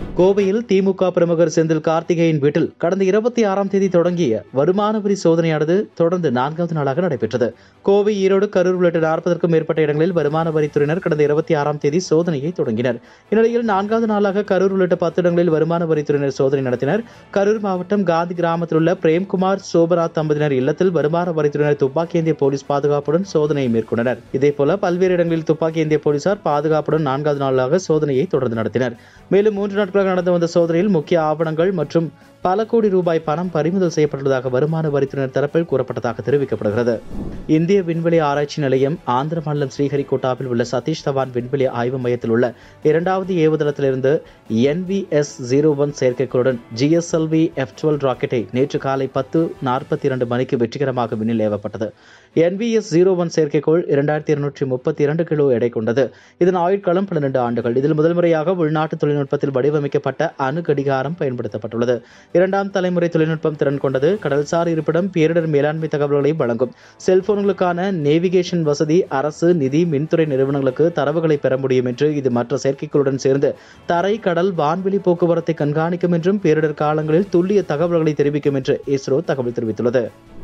கோவையில் திமுக பிரமுகர் செந்தில் கார்த்திகேயன் வீட்டில் கடந்த இருபத்தி ஆறாம் தேதி தொடங்கிய வருமான வரி சோதனையானது தொடர்ந்து நான்காவது நாளாக நடைபெற்றது கோவை ஈரோடு கரூர் உள்ளிட்ட நாற்பதற்கும் மேற்பட்ட இடங்களில் வருமான வரித்துறையினர் கடந்த இருபத்தி ஆறாம் தேதி சோதனையை தொடங்கினர் இந்நிலையில் நான்காவது நாளாக கரூர் உள்ளிட்ட பத்து இடங்களில் வருமான வரித்துறையினர் சோதனை நடத்தினர் கரூர் மாவட்டம் காந்தி கிராமத்தில் உள்ள பிரேம்குமார் சோபராஜ் தம்பதியினர் இல்லத்தில் வருமான வரித்துறையினர் துப்பாக்கி ஏந்திய போலீஸ் பாதுகாப்புடன் சோதனையை மேற்கொண்டனர் இதேபோல பல்வேறு இடங்களில் துப்பாக்கி ஏந்திய போலீசார் பாதுகாப்புடன் நான்காவது நாளாக சோதனையை தொடர்ந்து நடத்தினர் மேலும் மூன்று நாட்களாக நடந்து வந்த சோதனையில் முக்கிய ஆவணங்கள் மற்றும் பல கோடி ரூபாய் பணம் பறிமுதல் செய்யப்பட்டுள்ளதாக வருமான வரித்துறையினர் தரப்பில் கூறப்பட்டதாக தெரிவிக்கப்படுகிறது இந்திய விண்வெளி ஆராய்ச்சி நிலையம் ஆந்திர மாநிலம் ஸ்ரீஹரிகோட்டாவில் உள்ள சதீஷ் தவான் விண்வெளி ஆய்வு மையத்தில் உள்ள இரண்டாவது ஏவுதளத்திலிருந்து என்விஎஸ் ஜீரோ ஒன் செயற்கைக்கோளுடன் ஜிஎஸ்எல்வி எஃப் டுவெல் ராக்கெட்டை நேற்று காலை பத்து நாற்பத்தி இரண்டு மணிக்கு வெற்றிகரமாக விண்ணில் ஏவப்பட்டது என்விஎஸ் ஜீரோ ஒன் செயற்கைக்கோள் இரண்டாயிரத்தி இருநூற்றி முப்பத்தி இரண்டு கிலோ எடை கொண்டது இதன் ஆயுட்காலம் பன்னிரண்டு ஆண்டுகள் இதில் முதல் முறையாக உள்நாட்டு தொழில்நுட்பத்தில் வடிவமைக்கப்பட்ட அணு கடிகாரம் பயன்படுத்தப்பட்டுள்ளது இரண்டாம் தலைமுறை தொழில்நுட்பம் திறன் கொண்டது கடல்சார் இருப்பிடம் பேரிடர் மேலாண்மை தகவல்களை வழங்கும் செல்போன்களுக்கான நேவிகேஷன் வசதி அரசு நிதி மின்துறை நிறுவனங்களுக்கு தரவுகளை பெற முடியும் என்று இது மற்ற செயற்கைகளுடன் சேர்ந்து தரை கடல் வான்வெளி போக்குவரத்தை கண்காணிக்கும் என்றும் பேரிடர் காலங்களில் துல்லிய தகவல்களை தெரிவிக்கும் என்று இஸ்ரோ தகவல் தெரிவித்துள்ளது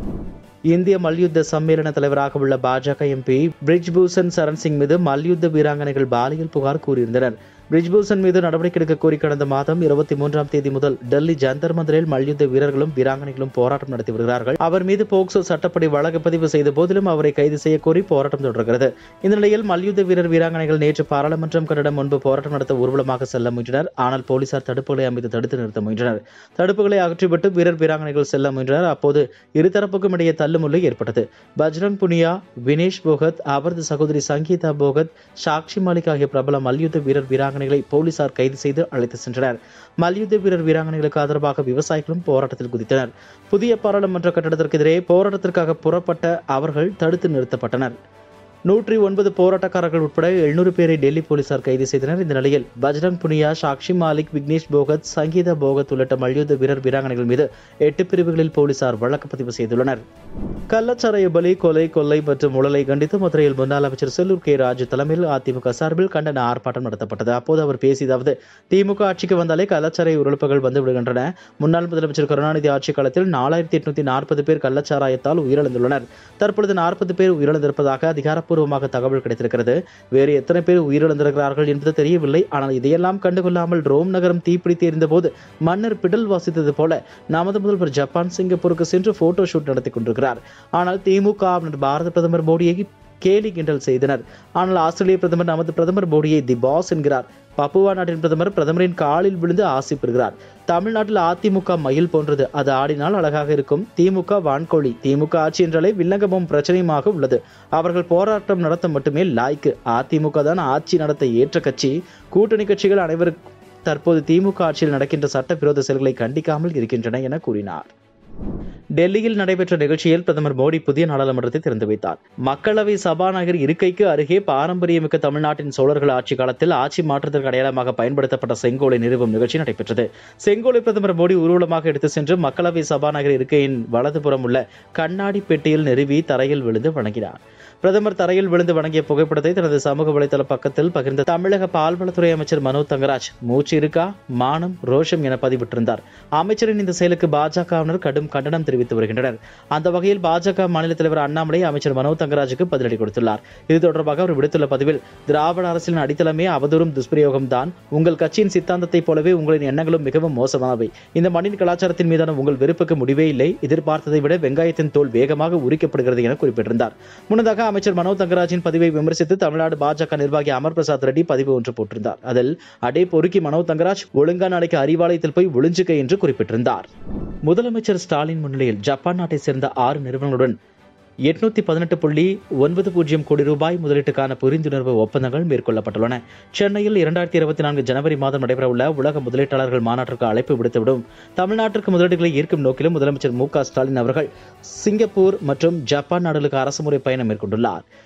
இந்திய மல்யுத்த சம்மேளன தலைவராக உள்ள பாஜக எம்பி பிரிஜ்பூஷன் சரண் சிங் மீது மல்யுத்த வீராங்கனைகள் பாலியல் புகார் கூறியிருந்தனர் பிரிஜ்பூஷன் மீது நடவடிக்கை எடுக்க கோரி கடந்த மாதம் இருபத்தி மூன்றாம் தேதி முதல் டெல்லி ஜந்தர் மந்திரில் மல்யுத்த வீரர்களும் வீராங்கனைகளும் போராட்டம் நடத்தி வருகிறார்கள் அவர் மீது போக்சோ சட்டப்படி வழக்கு பதிவு செய்த போதிலும் அவரை கைது செய்ய கோரி போராட்டம் தொடர்கிறது இந்த நிலையில் மல்யுத்த வீரர் வீராங்கனைகள் நேற்று பாராளுமன்றம் கட்டிடம் முன்பு போராட்டம் நடத்த ஊர்வலமாக செல்ல முயன்றனர் ஆனால் போலீசார் தடுப்புகளை அமைத்து தடுத்து நிறுத்த முயன்றனர் தடுப்புகளை அகற்றிவிட்டு வீரர் வீராங்கனைகள் செல்ல முயன்றனர் அப்போது இருதரப்புக்கும் இடையே தள்ளுமுள்ளு ஏற்பட்டது பஜ்ரங் புனியா வினேஷ் போகத் அவரது சகோதரி சங்கீதா போகத் சாக்ஷி மாலிக் ஆகிய பிரபல மல்யுத்த வீரர் வீராங்கனைகளை போலீசார் கைது செய்து அழைத்து சென்றனர் மல்யுத்த வீரர் வீராங்கனைகளுக்கு ஆதரவாக விவசாயிகளும் போராட்டத்தில் குதித்தனர் புதிய பாராளுமன்ற கட்டடத்திற்கு எதிரே போராட்டத்திற்காக புறப்பட்ட அவர்கள் தடுத்து நிறுத்தப்பட்டனர் நூற்றி ஒன்பது போராட்டக்காரர்கள் உட்பட எழுநூறு பேரை டெல்லி போலீசார் கைது செய்தனர் இந்த நிலையில் பஜ்ரங் புனியா சாக்ஷி மாலிக் விக்னேஷ் போகத் சங்கீதா போகத் உள்ளிட்ட மல்யுத்த வீரர் வீராங்கனைகள் மீது எட்டு பிரிவுகளில் போலீசார் வழக்கு பதிவு செய்துள்ளனர் கள்ளச்சாராய பலி கொலை கொள்ளை மற்றும் ஊழலை கண்டித்து மதுரையில் முன்னாள் அமைச்சர் செல்லூர் கே ராஜு தலைமையில் அதிமுக சார்பில் கண்டன ஆர்ப்பாட்டம் நடத்தப்பட்டது அப்போது அவர் பேசியதாவது திமுக ஆட்சிக்கு வந்தாலே கள்ளச்சாராய உறுப்புகள் வந்து விடுகின்றன முன்னாள் முதலமைச்சர் கருணாநிதி ஆட்சி காலத்தில் நாலாயிரத்தி எட்நூத்தி நாற்பது பேர் கள்ளச்சாராயத்தால் உயிரிழந்துள்ளனர் தற்பொழுது நாற்பது பேர் உயிரிழந்திருப்பதாக அதிகாரப்பூர்வமாக தகவல் கிடைத்திருக்கிறது வேறு எத்தனை பேர் உயிரிழந்திருக்கிறார்கள் என்பது தெரியவில்லை ஆனால் இதையெல்லாம் கண்டுகொள்ளாமல் ரோம் நகரம் தீப்பிடித்து எரிந்தபோது மன்னர் பிடல் வாசித்தது போல நமது முதல்வர் ஜப்பான் சிங்கப்பூருக்கு சென்று போட்டோ ஷூட் நடத்தி கொண்டிருக்கிறார் ஆனால் திமுக பாரத பிரதமர் மோடியை கேலி கிண்டல் செய்தனர் ஆனால் ஆஸ்திரேலிய பிரதமர் நமது பிரதமர் மோடியை தி பாஸ் என்கிறார் பப்புவா நாட்டின் பிரதமர் பிரதமரின் காலில் விழுந்து ஆசி பெறுகிறார் தமிழ்நாட்டில் அதிமுக மயில் போன்றது அது ஆடினால் அழகாக இருக்கும் திமுக வான்கோழி திமுக ஆட்சி என்றாலே வில்லங்கமும் பிரச்சனையுமாக உள்ளது அவர்கள் போராட்டம் நடத்த மட்டுமே லாய்க்கு அதிமுக தான் ஆட்சி நடத்த ஏற்ற கட்சி கூட்டணி கட்சிகள் அனைவருக்கும் தற்போது திமுக ஆட்சியில் நடக்கின்ற சட்டவிரோத செயல்களை கண்டிக்காமல் இருக்கின்றன என கூறினார் டெல்லியில் நடைபெற்ற நிகழ்ச்சியில் பிரதமர் மோடி புதிய நாடாளுமன்றத்தை திறந்து வைத்தார் மக்களவை சபாநாயகர் இருக்கைக்கு அருகே பாரம்பரியமிக்க தமிழ்நாட்டின் சோழர்கள் ஆட்சி காலத்தில் ஆட்சி மாற்றத்திற்கு அடையாளமாக பயன்படுத்தப்பட்ட செங்கோலை நிறுவும் நிகழ்ச்சி நடைபெற்றது செங்கோலை பிரதமர் மோடி ஊர்வலமாக எடுத்து சென்று மக்களவை சபாநாயகர் இருக்கையின் வலதுபுறம் உள்ள கண்ணாடி பெட்டியில் நிறுவி தரையில் விழுந்து வணங்கினார் பிரதமர் தரையில் விழுந்து வணங்கிய புகைப்படத்தை தனது சமூக வலைதள பக்கத்தில் பகிர்ந்த தமிழக பால்வளத்துறை அமைச்சர் மனோ தங்கராஜ் மூச்சு இருக்கா மானம் ரோஷம் என பதிவிட்டிருந்தார் அமைச்சரின் இந்த செயலுக்கு பாஜகவினர் கடும் கண்டனம் தெரிவித்து வருகின்றனர் அந்த வகையில் பாஜக மாநில தலைவர் அண்ணாமலை அமைச்சர் மனோ தங்கராஜுக்கு பதிலடி கொடுத்துள்ளார் இது தொடர்பாக அவர் விடுத்துள்ள பதிவில் திராவிட அரசின் அடித்தளமே அவதூறும் துஷ்பிரயோகம் தான் உங்கள் கட்சியின் சித்தாந்தத்தைப் போலவே உங்களின் எண்ணங்களும் மிகவும் மோசமானவை இந்த மண்ணின் கலாச்சாரத்தின் மீதான உங்கள் வெறுப்புக்கு முடிவே இல்லை எதிர்பார்த்ததை விட வெங்காயத்தின் தோல் வேகமாக உரிக்கப்படுகிறது என குறிப்பிட்டிருந்தார் முன்னதாக அமைச்சர் மனோ தங்கராஜின் பதிவை விமர்சித்து தமிழ்நாடு பாஜக நிர்வாகி அமர் பிரசாத் ரெட்டி பதிவு ஒன்று போட்டிருந்தார் அதில் அடே பொறுக்கி மனோ தங்கராஜ் ஒழுங்கா நாளைக்கு அறிவாலயத்தில் போய் ஒளிஞ்சுக்க என்று குறிப்பிட்டிருந்தார் முதலமைச்சர் ஸ்டாலின் முன்னிலையில் ஜப்பான் நாட்டை சேர்ந்த ஆறு நிறுவனங்களுடன் எட்நூத்தி பதினெட்டு புள்ளி ஒன்பது பூஜ்ஜியம் கோடி ரூபாய் முதலீட்டுக்கான புரிந்துணர்வு ஒப்பந்தங்கள் மேற்கொள்ளப்பட்டுள்ளன சென்னையில் இரண்டாயிரத்தி இருபத்தி நான்கு ஜனவரி மாதம் நடைபெறவுள்ள உலக முதலீட்டாளர்கள் மாநாட்டிற்கு அழைப்பு விடுத்துவிடும் தமிழ்நாட்டிற்கு முதலீடுகளை ஈர்க்கும் நோக்கிலும் முதலமைச்சர் மு க ஸ்டாலின் அவர்கள் சிங்கப்பூர் மற்றும் ஜப்பான் நாடுகளுக்கு அரசுமுறை பயணம் மேற்கொண்டுள்ளார்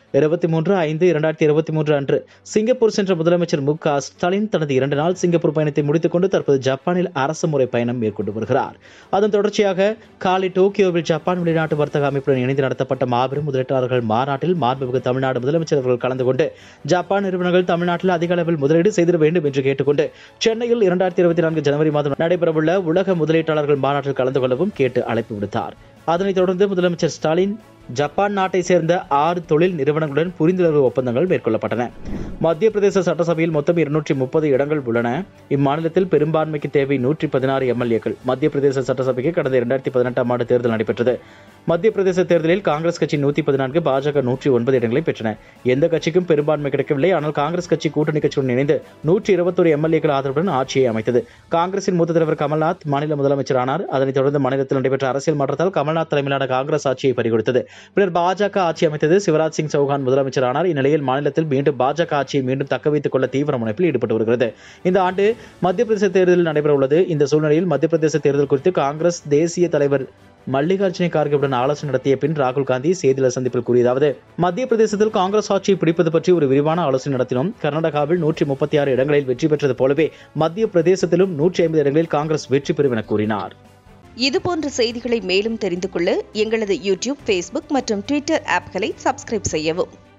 இருபத்தி மூன்று ஐந்து இரண்டாயிரத்தி இருபத்தி மூன்று அன்று சிங்கப்பூர் சென்ற முதலமைச்சர் மு க ஸ்டாலின் தனது இரண்டு நாள் சிங்கப்பூர் பயணத்தை முடித்துக் கொண்டு தற்போது ஜப்பானில் அரசு முறை பயணம் மேற்கொண்டு வருகிறார் அதன் தொடர்ச்சியாக காலை டோக்கியோவில் ஜப்பான் வெளிநாட்டு வர்த்தக அமைப்புடன் இணைந்து நடத்தப்பட்ட மாபெரும் முதலீட்டாளர்கள் மாநாட்டில் மாண்புமிகு தமிழ்நாடு முதலமைச்சர் அவர்கள் கலந்து கொண்டு ஜப்பான் நிறுவனங்கள் தமிழ்நாட்டில் அதிக அளவில் முதலீடு செய்திட வேண்டும் என்று கேட்டுக்கொண்டு சென்னையில் இரண்டாயிரத்தி இருபத்தி நான்கு ஜனவரி மாதம் நடைபெறவுள்ள உலக முதலீட்டாளர்கள் மாநாட்டில் கலந்து கொள்ளவும் கேட்டு அழைப்பு விடுத்தார் அதனைத் தொடர்ந்து முதலமைச்சர் ஸ்டாலின் ஜப்பான் நாட்டை சேர்ந்த ஆறு தொழில் நிறுவனங்களுடன் புரிந்துணர்வு ஒப்பந்தங்கள் மேற்கொள்ளப்பட்டன மத்திய பிரதேச சட்டசபையில் மொத்தம் இருநூற்றி முப்பது இடங்கள் உள்ளன இம்மாநிலத்தில் பெரும்பான்மைக்கு தேவை நூற்றி பதினாறு எம்எல்ஏக்கள் மத்திய பிரதேச சட்டசபைக்கு கடந்த இரண்டாயிரத்தி பதினெட்டாம் ஆண்டு தேர்தல் நடைபெற்றது மத்திய பிரதேச தேர்தலில் காங்கிரஸ் கட்சி நூத்தி பதினான்கு பாஜக நூற்றி ஒன்பது இடங்களை பெற்றன எந்த கட்சிக்கும் பெரும்பான்மை கிடைக்கவில்லை ஆனால் காங்கிரஸ் கட்சி கூட்டணி கட்சியுடன் இணைந்து நூற்றி இருபத்தொரு எம்எல்ஏக்கள் ஆதரவுடன் ஆட்சியை அமைத்தது காங்கிரசின் மூத்த தலைவர் கமல்நாத் மாநில முதலமைச்சர் ஆனார் அதனைத் தொடர்ந்து மாநிலத்தில் நடைபெற்ற அரசியல் மாற்றத்தால் கமல்நாத் தலைமையிலான காங்கிரஸ் ஆட்சியை பறிகொடுத்தது பின்னர் பாஜக ஆட்சி அமைத்தது சிவராஜ் சிங் சௌகான் முதலமைச்சர் ஆனார் இந்நிலையில் மாநிலத்தில் மீண்டும் பாஜக ஆட்சியை மீண்டும் தக்க வைத்துக் கொள்ள தீவிர முனைப்பில் ஈடுபட்டு வருகிறது இந்த ஆண்டு மத்திய பிரதேச தேர்தலில் நடைபெற உள்ளது இந்த சூழ்நிலையில் மத்திய பிரதேச தேர்தல் குறித்து காங்கிரஸ் தேசிய தலைவர் மல்லிகார்ஜுன கார்கேவுடன் ஆலோசனை நடத்திய பின் ராகுல் காந்தி செய்தியாளர் சந்திப்பில் கூறியதாவது மத்திய பிரதேசத்தில் காங்கிரஸ் ஆட்சியை பிடிப்பது பற்றி ஒரு விரிவான ஆலோசனை நடத்தினோம் கர்நாடகாவில் நூற்றி முப்பத்தி ஆறு இடங்களில் வெற்றி பெற்றது போலவே மத்திய பிரதேசத்திலும் நூற்றி ஐம்பது இடங்களில் காங்கிரஸ் வெற்றி பெறும் என கூறினார் இதுபோன்ற செய்திகளை மேலும் தெரிந்து கொள்ள எங்களது யூடியூப் ஃபேஸ்புக் மற்றும் ட்விட்டர் ஆப்களை சப்ஸ்கிரைப் செய்யவும்